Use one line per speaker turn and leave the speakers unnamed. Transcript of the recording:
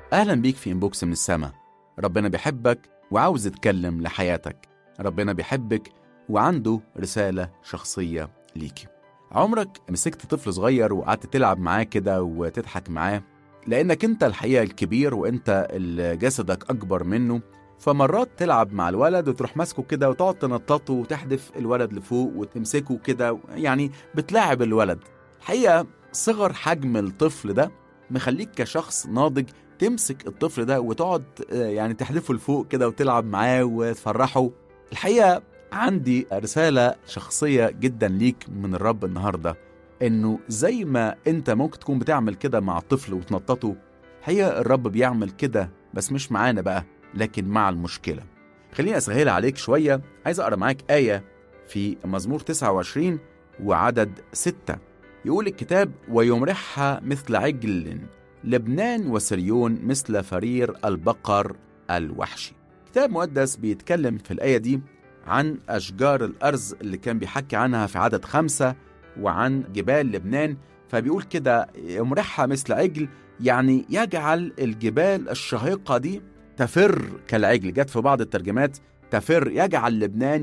أهلا بيك في إنبوكس من السما ربنا بيحبك وعاوز يتكلم لحياتك ربنا بيحبك وعنده رسالة شخصية ليكي عمرك مسكت طفل صغير وقعدت تلعب معاه كده وتضحك معاه لأنك أنت الحقيقة الكبير وأنت اللي جسدك أكبر منه فمرات تلعب مع الولد وتروح ماسكه كده وتقعد تنططه وتحدف الولد لفوق وتمسكه كده يعني بتلاعب الولد الحقيقة صغر حجم الطفل ده مخليك كشخص ناضج تمسك الطفل ده وتقعد آه، يعني تحدفه لفوق كده وتلعب معاه وتفرحه الحقيقة عندي رسالة شخصية جدا ليك من الرب النهاردة انه زي ما انت ممكن تكون بتعمل كده مع الطفل وتنططه الحقيقة الرب بيعمل كده بس مش معانا بقى لكن مع المشكلة خليني أسهلها عليك شوية عايز أقرأ معاك آية في مزمور 29 وعدد 6 يقول الكتاب ويمرحها مثل عجل لبنان وسريون مثل فرير البقر الوحشي كتاب مقدس بيتكلم في الآية دي عن أشجار الأرز اللي كان بيحكي عنها في عدد خمسة وعن جبال لبنان فبيقول كده يمرحها مثل عجل يعني يجعل الجبال الشهيقة دي تفر كالعجل جت في بعض الترجمات تفر يجعل لبنان